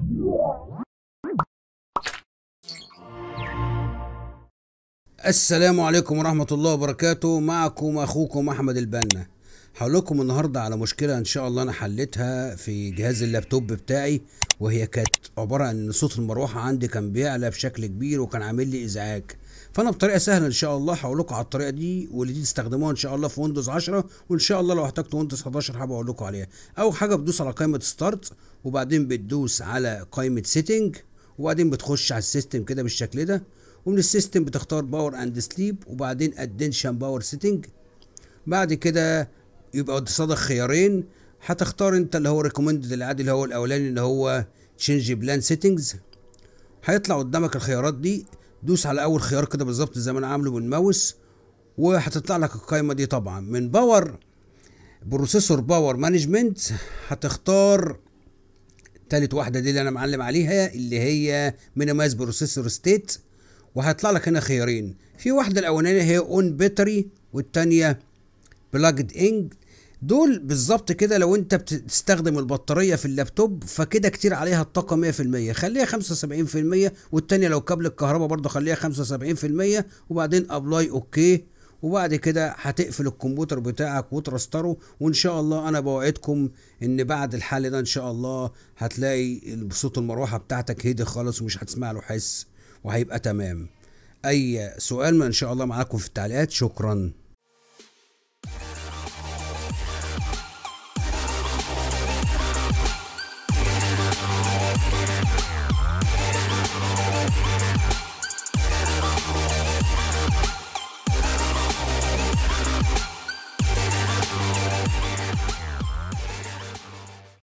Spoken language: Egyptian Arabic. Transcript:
السلام عليكم ورحمة الله وبركاته معكم أخوكم أحمد البنا هقول لكم النهاردة على مشكلة إن شاء الله أنا حلتها في جهاز اللابتوب بتاعي وهي كانت عبارة عن إن صوت المروحة عندي كان بيعلى بشكل كبير وكان عامل لي إزعاج فأنا بطريقة سهلة إن شاء الله هقول لكم على الطريقة دي واللي دي تستخدموها إن شاء الله في ويندوز 10 وإن شاء الله لو احتجتوا ويندوز 11 هبقى أقول لكم عليها أول حاجة بتدوس على قائمة ستارت وبعدين بتدوس على قائمة سيتنج وبعدين بتخش على السيستم كده بالشكل ده ومن السيستم بتختار باور اند سليب وبعدين ادنشن باور سيتنج بعد كده يبقى قصادك خيارين هتختار انت اللي هو ريكومندد العادي اللي هو الاولاني اللي هو تشينج بلان سيتنجز هيطلع قدامك الخيارات دي دوس على اول خيار كده بالظبط زي ما انا عامله بالماوس وهتطلع لك القائمه دي طبعا من باور بروسيسور باور مانجمنت هتختار تالت واحده دي اللي انا معلم عليها اللي هي مينيمايز بروسيسور ستيت وهيطلع لك هنا خيارين في واحده الاولانيه هي اون باتري والتانيه بلاجد انج دول بالظبط كده لو انت بتستخدم البطاريه في اللابتوب فكده كتير عليها الطاقه 100% خليها 75% والتانيه لو كابل الكهرباء برضه خليها 75% وبعدين ابلاي اوكي وبعد كده هتقفل الكمبيوتر بتاعك وترستره وان شاء الله انا بوعدكم ان بعد الحل ده ان شاء الله هتلاقي صوت المروحه بتاعتك هدي خالص ومش هتسمع له حس وهيبقى تمام اي سؤال ما ان شاء الله معاكم في التعليقات شكرا